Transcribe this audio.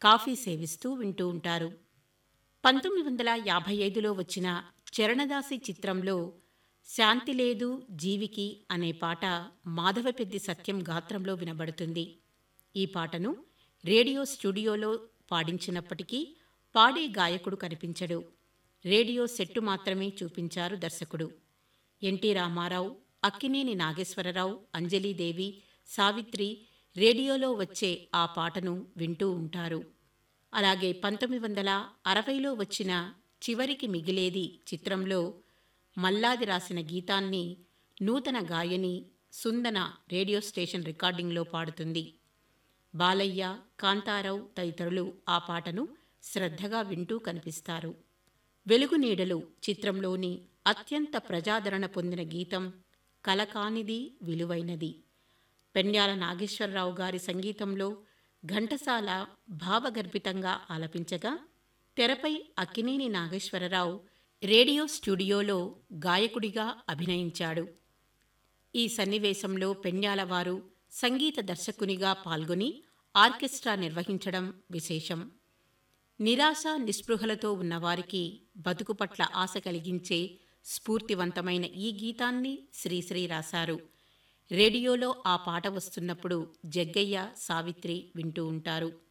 coffee సేవిస్తూ వింటూ ఉంటారు పంతొమ్మిది వందల యాభై ఐదులో వచ్చిన చరణదాసి చిత్రంలో శాంతి లేదు జీవికి అనే పాట మాధవపెద్ది సత్యం గాత్రంలో వినబడుతుంది ఈ పాటను రేడియో స్టూడియోలో పాడించినప్పటికీ పాడే గాయకుడు కనిపించడు రేడియో సెట్టు మాత్రమే చూపించారు దర్శకుడు ఎన్టీ రామారావు అక్కినేని నాగేశ్వరరావు అంజలీదేవి సావిత్రి రేడియోలో వచ్చే ఆ పాటను వింటూ ఉంటారు అలాగే పంతొమ్మిది వందల అరవైలో వచ్చిన చివరికి మిగిలేది చిత్రంలో మల్లాది రాసిన గీతాన్ని నూతన గాయని సుందన రేడియో స్టేషన్ రికార్డింగ్లో పాడుతుంది బాలయ్య కాంతారావు తదితరులు ఆ పాటను శ్రద్ధగా వింటూ కనిపిస్తారు వెలుగు నీడలు చిత్రంలోని అత్యంత ప్రజాదరణ పొందిన గీతం కలకానిది విలువైనది పెండ్యాల నాగేశ్వరరావు గారి సంగీతంలో ఘంటసాల భావగర్భితంగా ఆలపించగా తెరపై అక్కినేని నాగేశ్వరరావు రేడియో స్టూడియోలో గాయకుడిగా అభినయించాడు ఈ సన్నివేశంలో పెండ్యాల వారు సంగీత దర్శకునిగా పాల్గొని ఆర్కెస్ట్రా నిర్వహించడం విశేషం నిరాశ నిస్పృహలతో ఉన్నవారికి బతుకు పట్ల ఆశ కలిగించే స్ఫూర్తివంతమైన ఈ గీతాన్ని శ్రీశ్రీ రాశారు రేడియోలో ఆ పాట వస్తున్నప్పుడు జగ్గయ్య సావిత్రి వింటూ ఉంటారు